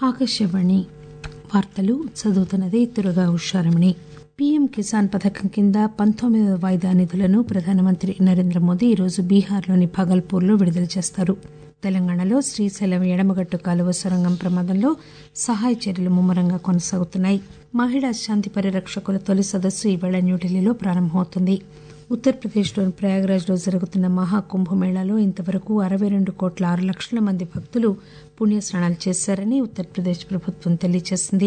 ఆకాశవాణి వార్తలు చదువుతున్నది దుర్గా ఉషారమణి పీఎం కిసాన్ పథకం కింద పంతొమ్మిదవ వాయిదా నిధులను ప్రధానమంత్రి నరేంద్ర మోదీ ఈరోజు బీహార్లోని భాగల్పూర్లో విడుదల చేస్తారు తెలంగాణలో శ్రీశైలం ఎడమగట్టు కాలువ సొరంగం ప్రమాదంలో సహాయ చర్యలు ముమ్మరంగా కొనసాగుతున్నాయి మహిళా శాంతి పరిరక్షకుల తొలి సదస్సు ఈవేళ న్యూఢిల్లీలో ప్రారంభమవుతుంది ఉత్తరప్రదేశ్లోని ప్రయాగ్రాజ్లో జరుగుతున్న మహాకుంభమేళాలో ఇంతవరకు అరవై రెండు కోట్ల ఆరు లక్షల మంది భక్తులు పుణ్యస్నానాలు చేశారని ఉత్తరప్రదేశ్ ప్రభుత్వం తెలియజేసింది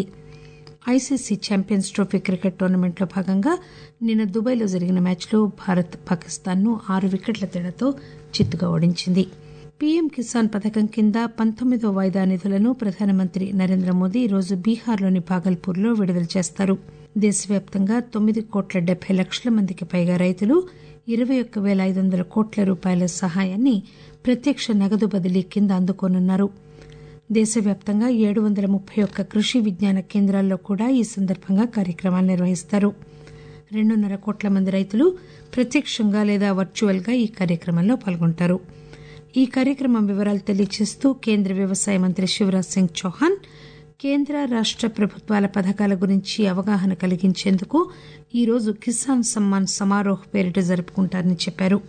ఐసీసీ ఛాంపియన్స్ ట్రోఫీ క్రికెట్ టోర్నమెంట్లో భాగంగా నిన్న దుబాయ్లో జరిగిన మ్యాచ్లో భారత్ పాకిస్తాన్ను ఆరు వికెట్ల తేడాతో చిత్తుగా ఓడించింది పీఎం కిసాన్ పథకం కింద పంతొమ్మిదో వాయిదా నిధులను ప్రధానమంత్రి నరేంద్ర మోదీ ఈరోజు బీహార్లోని భాగల్పూర్లో విడుదల చేస్తారు దేశవ్యాప్తంగా తొమ్మిది కోట్ల డెబ్బై లక్షల మందికి పైగా రైతులు ఇరవై ఒక్క పేల ఐదు వందల కోట్ల రూపాయల సహాయాన్ని ప్రత్యక్ష నగదు బదిలీ కింద అందుకోనున్నారు దేశవ్యాప్తంగా ఏడు వందల ముప్పై ఒక్క కృషి విజ్ఞాన కేంద్రాల్లో కూడా ఈ సందర్భంగా కార్యక్రమాలు నిర్వహిస్తారు రెండున్నర కోట్ల మంది రైతులు ప్రత్యక్షంగా లేదా వర్చువల్ గా ఈ కార్యక్రమంలో పాల్గొంటారు ఈ కార్యక్రమం వివరాలు తెలియజేస్తూ కేంద్ర వ్యవసాయ మంత్రి శివరాజ్ సింగ్ చౌహాన్ కేంద్ర రాష్ట ప్రభుత్వాల పథకాల గురించి అవగాహన కలిగించేందుకు ఈరోజు కిసాన్ సమ్మాన్ సమారోహ్ పేరిట జరుపుకుంటారని చెప్పారు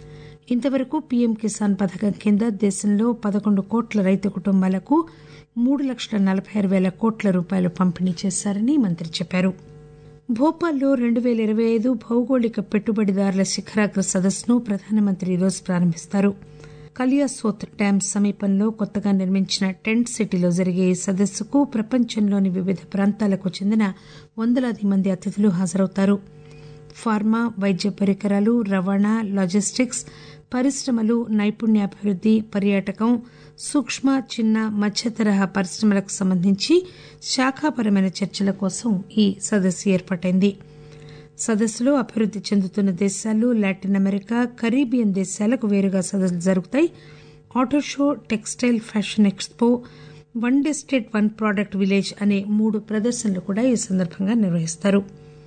ఇంతవరకు పీఎం కిసాన్ పథకం కింద దేశంలో పదకొండు కోట్ల రైతు కుటుంబాలకు మూడు లక్షల నలబై ఆరు పేల కోట్ల రూపాయలు పంపిణీ చేశారని మంత్రి చెప్పారు భోపాల్లో రెండు పేల ఇరవై ఐదు భౌగోళిక పెట్టుబడిదారుల శిఖరాగ్ర సదస్సును ప్రధానమంత్రి ఈరోజు ప్రారంభిస్తారు కలియాసోత్ డ్యాం సమీపంలో కొత్తగా నిర్మించిన టెంట్ సిటీలో జరిగే ఈ సదస్సుకు ప్రపంచంలోని వివిధ ప్రాంతాలకు చెందిన వందలాది మంది అతిథులు హాజరవుతారు ఫార్మా వైద్య పరికరాలు రవాణా లాజిస్టిక్స్ పరిశ్రమలు నైపుణ్యాభివృద్ది పర్యాటకం సూక్ష్మ చిన్న మధ్య తరహా పరిశ్రమలకు సంబంధించి శాఖాపరమైన చర్చల కోసం ఈ సదస్సు ఏర్పాటైంది సదస్సులో అభివృద్ది చెందుతున్న దేశాలు లాటిన్ అమెరికా కరీబియన్ దేశాలకు వేరుగా సదస్సులు జరుగుతాయి auto show textile fashion expo one day state one product village అనే మూడు ప్రదర్శనలు కూడా ఈ సందర్భంగా నిర్వహిస్తారు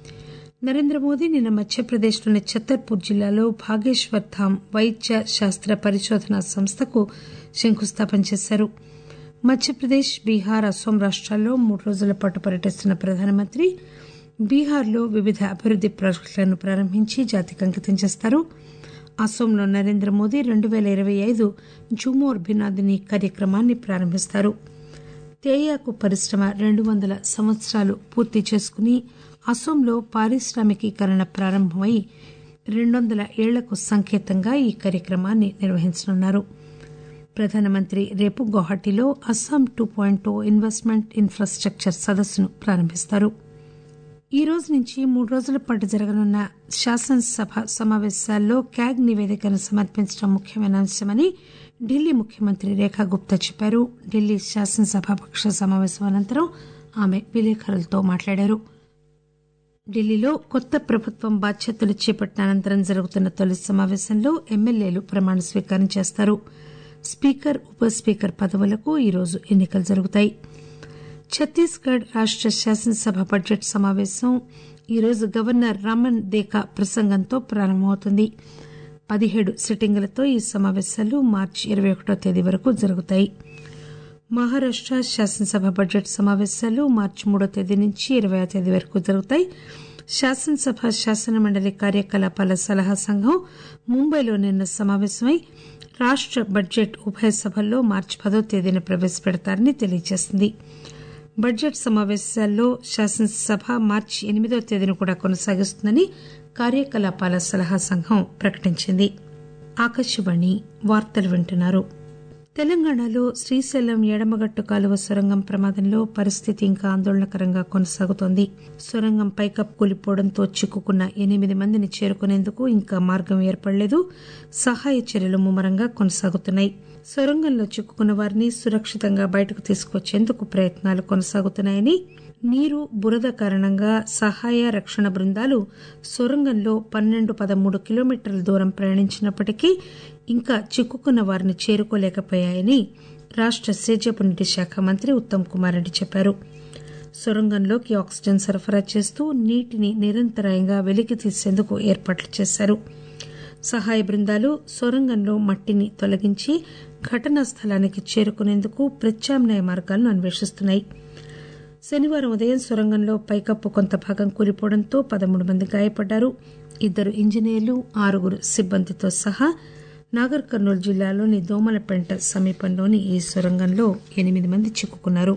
నరేంద్ర మోదీ నిన్న మధ్యప్రదేశ్లోని ఛత్తర్పూర్ జిల్లాలో భాగేశ్వర్ ధామ్ వైద్య శాస్త్ర పరిశోధనా సంస్థకు శంకుస్థాపన చేశారు మధ్యప్రదేశ్ బీహార్ అస్సోం రాష్టాల్లో మూడు రోజుల పాటు పర్యటిస్తున్న ప్రధానమంత్రి బీహార్లో వివిధ అభివృద్ది ప్రాజెక్టులను ప్రారంభించి జాతికి అంకితం చేస్తారు అస్సోంలో నరేంద్ర మోదీ రెండు పేల ఇరవై ఐదు జుమోర్ బినాదిని కార్యక్రమాన్ని ప్రారంభిస్తారు తేయాకు పరిశ్రమ రెండు వందల సంవత్సరాలు పూర్తి చేసుకుని అస్సోంలో పారిశ్రామికీకరణ ప్రారంభమై రెండు వందల ఏళ్లకు సంకేతంగా ఈ కార్యక్రమాన్ని నిర్వహించనున్నారు ప్రధానమంత్రి రేపు గౌహటిలో Assam two point investment infrastructure సదస్సును ప్రారంభిస్తారు ఈ రోజు నుంచి మూడు రోజుల పాటు జరగనున్న శాసనసభ సమావేశాల్లో క్యాగ్ నివేదికను సమర్పించడం ముఖ్యమైన అంశమని ఢిల్లీ ముఖ్యమంత్రి రేఖా గుప్తా చెప్పారు ఢిల్లీ శాసనసభాపక్ష సమావేశం అనంతరం ఆమె విలేకరులతో మాట్లాడారు ఢిల్లీలో కొత్త ప్రభుత్వం బాధ్యతలు చేపట్టిన అనంతరం జరుగుతున్న తొలి సమావేశంలో ఎమ్మెల్యేలు ప్రమాణ స్వీకారం చేస్తారు స్పీకర్ ఉప స్పీకర్ పదవులకు ఈరోజు ఎన్నికలు జరుగుతాయి ఛత్తీస్గఢ్ రాష్ట శాసనసభ బడ్జెట్ సమావేశం ఈరోజు గవర్నర్ రమన్ దేకా ప్రసంగంతో ప్రారంభమవుతుంది పదిహేడు సిట్టింగులతో ఈ సమావేశాలు మార్చి ఇరవై ఒకటో తేదీ వరకు జరుగుతాయి మహారాష్ట శాసనసభ బడ్జెట్ సమావేశాలు మార్చి మూడో తేదీ నుంచి ఇరవై తేదీ వరకు జరుగుతాయి శాసనసభ శాసనమండలి కార్యకలాపాల సలహా సంఘం ముంబైలో నిన్న సమావేశమై రాష్ట బడ్జెట్ ఉభయ సభల్లో మార్చి పదో తేదీన ప్రవేశపెడతారని తెలియజేసింది బడ్జెట్ సమావేశాల్లో శాసనసభ మార్చి ఎనిమిదో తేదీన కూడా కొనసాగిస్తుందని కార్యకలాపాల సలహా సంఘం ప్రకటించింది ఆకాశవాణి వార్తలు వింటున్నారు తెలంగాణలో శ్రీశైలం ఎడమగట్టు కాలువ సొరంగం ప్రమాదంలో పరిస్థితి ఇంకా ఆందోళనకరంగా కొనసాగుతోంది సొరంగం పైకప్పు కూలిపోవడంతో చిక్కుకున్న ఎనిమిది మందిని చేరుకునేందుకు ఇంకా మార్గం ఏర్పడలేదు సహాయ చర్యలు ముమ్మరంగా కొనసాగుతున్నాయి సొరంగంలో చిక్కుకున్న వారిని సురక్షితంగా బయటకు తీసుకొచ్చేందుకు ప్రయత్నాలు కొనసాగుతున్నాయని నీరు బురద కారణంగా సహాయ రక్షణ బృందాలు సొరంగంలో పన్నెండు పదమూడు కిలోమీటర్ల దూరం ప్రయాణించినప్పటికీ ఇంకా చిక్కుకున్న వారిని చేరుకోలేకపోయాయని రాష్ట సేద్యపు నీటి శాఖ మంత్రి ఉత్తమ్ కుమార్ రెడ్డి చెప్పారు సొరంగంలోకి ఆక్సిజన్ సరఫరా చేస్తూ నీటిని నిరంతరాయంగా వెలికి తీసేందుకు ఏర్పాట్లు చేశారు సహాయ బృందాలు సొరంగంలో మట్టిని తొలగించి ఘటనా స్థలానికి చేరుకునేందుకు ప్రత్యామ్నాయ మార్గాలను అన్వేషిస్తున్నాయి శనివారం ఉదయం సొరంగంలో పైకప్పు కొంత భాగం కూలిపోవడంతో పదమూడు మంది గాయపడ్డారు ఇద్దరు ఇంజనీర్లు ఆరుగురు సిబ్బందితో సహా నాగర్ కర్నూలు జిల్లాలోని దోమలపెంట సమీపంలోని ఈ సొరంగంలో ఎనిమిది మంది చిక్కుకున్నారు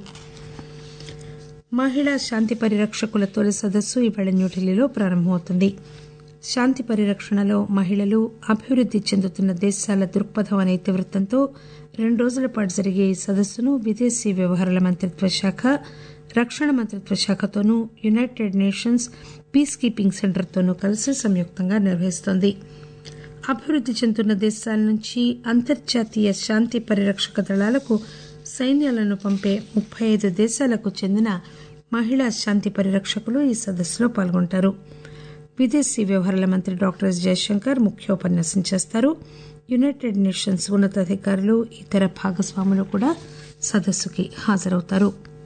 మహిళా శాంతి పరిరక్షకుల తొలి సదస్సు ఇవాళ న్యూఢిల్లీలో ప్రారంభమవుతుంది శాంతి పరిరక్షణలో మహిళలు అభివృద్ది చెందుతున్న దేశాల దృక్పథం అనే ఇతివృత్తంతో రెండు రోజుల పాటు జరిగే ఈ సదస్సును విదేశీ వ్యవహారాల మంత్రిత్వ శాఖ రక్షణ మంత్రిత్వ శాఖతోనూ యునైటెడ్ నేషన్స్ పీస్ కీపింగ్ సెంటర్తోనూ కలిసి సంయుక్తంగా నిర్వహిస్తోంది అభివృద్ది చెందుతున్న దేశాల నుంచి అంతర్జాతీయ శాంతి పరిరక్షక దళాలకు సైన్యాలను పంపే ముప్పై ఐదు దేశాలకు చెందిన మహిళా శాంతి పరిరక్షకులు ఈ సదస్సులో పాల్గొంటారు విదేశీ వ్యవహారాల మంత్రి డాక్టర్ ఎస్ జయశంకర్ ముఖ్యోపన్యాసం చేస్తారు యునైటెడ్ నేషన్స్ ఉన్నతాధికారులు ఇతర భాగస్వాములు కూడా సదస్సుకి హాజరవుతారు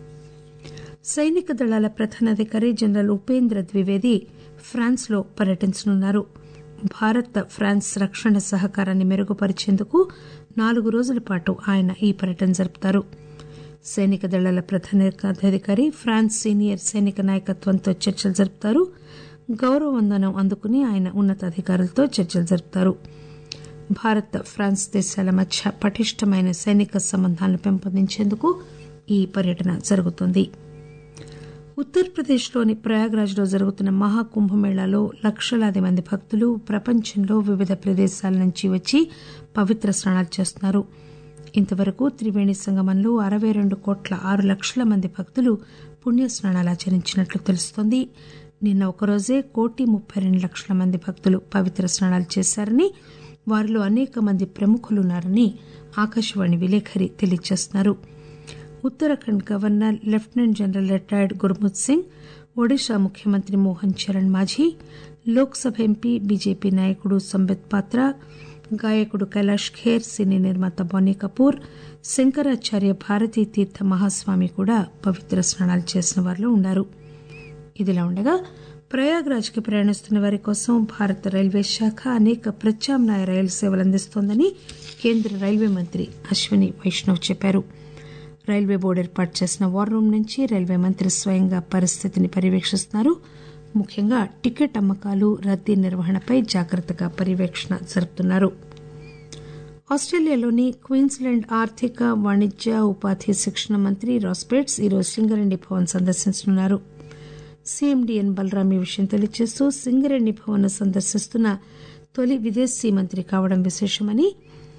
సైనిక దళాల ప్రధానాధికారి జనరల్ ఉపేంద్ర ద్వివేది ఫ్రాన్స్ లో పర్యటించనున్నారు భారత్ ఫ్రాన్స్ రక్షణ సహకారాన్ని మెరుగుపరిచేందుకు నాలుగు రోజుల పాటు ఆయన ఈ పర్యటన జరుపుతారు సైనిక దళాల ప్రధానాధికారి ఫ్రాన్స్ సీనియర్ సైనిక నాయకత్వంతో చర్చలు జరుపుతారు గౌరవ వందనం అందుకుని ఆయన ఉన్నతాధికారులతో చర్చలు జరుపుతారు భారత్ ఫ్రాన్స్ దేశాల మధ్య పటిష్టమైన సైనిక సంబంధాలను పెంపొందించేందుకు ఈ పర్యటన జరుగుతోంది ఉత్తరప్రదేశ్లోని ప్రయాగ్రాజ్లో జరుగుతున్న మహాకుంభమేళాలో లక్షలాది మంది భక్తులు ప్రపంచంలో వివిధ ప్రదేశాల నుంచి వచ్చి పవిత్ర స్నానాలు చేస్తున్నారు ఇంతవరకు త్రివేణి సంగమంలో అరవై రెండు కోట్ల ఆరు లక్షల మంది భక్తులు పుణ్యస్నానాలు ఆచరించినట్లు తెలుస్తోంది నిన్న ఒకరోజే కోటి ముప్పై రెండు లక్షల మంది భక్తులు పవిత్ర స్నానాలు చేశారని వారిలో అనేక మంది ప్రముఖులున్నారని ఆకాశవాణి విలేకరి తెలియజేస్తున్నారు Uttarakhand governor lieutenant general retired Gurmit Singh Odisha ముఖ్యమంత్రి మోహన్ చరణ్ మాఝీ లోక్సభ ఎంపీ బీజేపీ నాయకుడు సంబిత్ పాత్ర గాయకుడు కైలాష్ ఖేర్ సినీ నిర్మాత బోనీ కపూర్ శంకరాచార్య భారతీ తీర్థ మహాస్వామి కూడా పవిత్ర స్నానాలు చేసిన వారిలో ఉన్నారు ఇదిలా ఉండగా ప్రయాగ్రాజ్ కి ప్రయాణిస్తున్న వారి కోసం భారత రైల్వే శాఖ అనేక ప్రత్యామ్నాయ రైలు సేవలు అందిస్తోందని కేంద్ర రైల్వే మంత్రి అశ్విని వైష్ణవ్ చెప్పారు రైల్వే బోర్డు ఏర్పాటు చేసిన వార్ రూమ్ నుంచి రైల్వే మంత్రి స్వయంగా పరిస్థితిని పర్యవేక్షిస్తున్నారు ముఖ్యంగా టికెట్ అమ్మకాలు రద్దీ నిర్వహణపై జాగ్రత్తగా పర్యవేక్షణ జరుపుతున్నారు ఆస్ట్రేలియాలోని క్వీన్స్లాండ్ ఆర్థిక వాణిజ్య ఉపాధి శిక్షణ మంత్రి రాస్పేట్స్ ఈరోజు సింగరేణి భవన్ సందర్శించనున్నారు సీఎండీఎన్ బలరాం ఈ విషయం తెలియజేస్తూ సింగరేణి భవన్ సందర్శిస్తున్న తొలి విదేశీ మంత్రి కావడం విశేషమని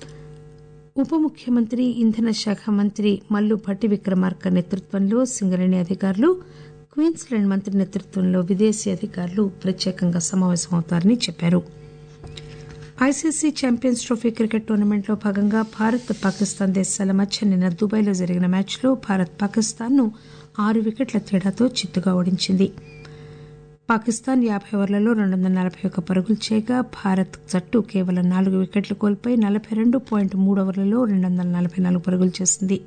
ఉప ముఖ్యమంత్రి ఇంధన శాఖ మంత్రి మల్లు భట్టి విక్రమార్క నేతృత్వంలో సింగరేణి అధికారులు క్వీన్స్లాండ్ మంత్రి నేతృత్వంలో విదేశీ అధికారులు ప్రత్యేకంగా సమావేశమవుతారని చెప్పారు ఐసీసీ ఛాంపియన్స్ ట్రోఫీ క్రికెట్ టోర్నమెంట్లో భాగంగా భారత్ పాకిస్తాన్ దేశాల మధ్య నిన్న దుబాయ్లో జరిగిన మ్యాచ్లో భారత్ పాకిస్తాన్ను ఆరు వికెట్ల తేడాతో చిత్తుగా ఓడించింది పాకిస్తాన్ యాభై ఓవర్లలో రెండు వందల నలభై ఒక్క పరుగులు చేయగా భారత్ జట్టు కేవలం నాలుగు వికెట్లు కోల్పోయి నలభై రెండు పాయింట్ మూడు ఓవర్లలో రెండు వందల నలభై నాలుగు పరుగులు చేసింది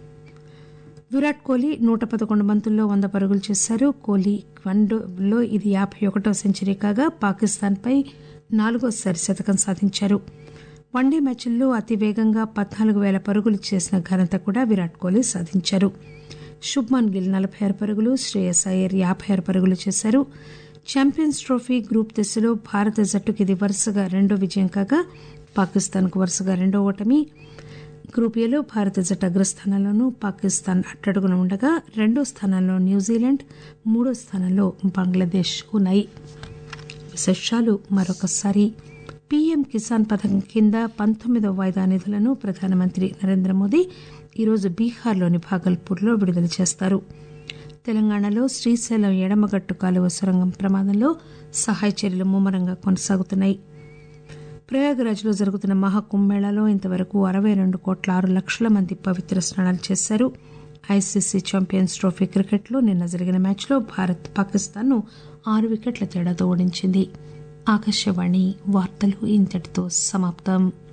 విరాట్ కోహ్లీ నూట పదకొండు బంతుల్లో వంద పరుగులు చేశారు కోహ్లీ వన్డేలో ఇది యాభై ఒకటో సెంచరీ కాగా పాకిస్తాన్పై నాలుగోసారి శతకం సాధించారు వన్డే మ్యాచ్ల్లో అతి వేగంగా పద్నాలుగు వేల పరుగులు చేసిన ఘనత కూడా విరాట్ కోహ్లీ సాధించారు శుభ్మన్ గిల్ నలభై ఆరు పరుగులు శ్రేయస్ అయ్యర్ యాభై ఆరు పరుగులు చేశారు ఛాంపియన్స్ ట్రోఫీ గ్రూప్ దశలో భారత జట్టుకి ఇది వరుసగా రెండో విజయం కాగా పాకిస్తాన్కు వరుసగా రెండో ఓటమి గ్రూప్ ఏలో భారత జట్టు అగ్రస్థానంలోనూ పాకిస్తాన్ అట్టడుగున ఉండగా రెండో స్థానంలో న్యూజిలాండ్ మూడో స్థానంలో బంగ్లాదేశ్ ఉన్నాయి విశేషాలు మరొకసారి పీఎం కిసాన్ పథకం కింద పంతొమ్మిదవ వాయిదా నిధులను ప్రధానమంత్రి నరేంద్ర మోదీ ఈరోజు బీహార్లోని భాగల్పూర్లో విడుదల చేస్తారు తెలంగాణలో శ్రీశైలం ఎడమగట్టు కాలువ సొరంగం ప్రమాదంలో సహాయ చర్యలు ముమ్మరంగా కొనసాగుతున్నాయి ప్రయాగరాజ్లో జరుగుతున్న మహాకుంభమేళాలో ఇంతవరకు అరవై రెండు కోట్ల ఆరు లక్షల మంది పవిత్ర స్నానాలు చేశారు ఐసీసీ ఛాంపియన్స్ ట్రోఫీ క్రికెట్లో నిన్న జరిగిన మ్యాచ్లో భారత్ పాకిస్తాన్ను ఆరు వికెట్ల తేడాతో ఓడించింది ఆకాశవాణి వార్తలు ఇంతటితో సమాప్తం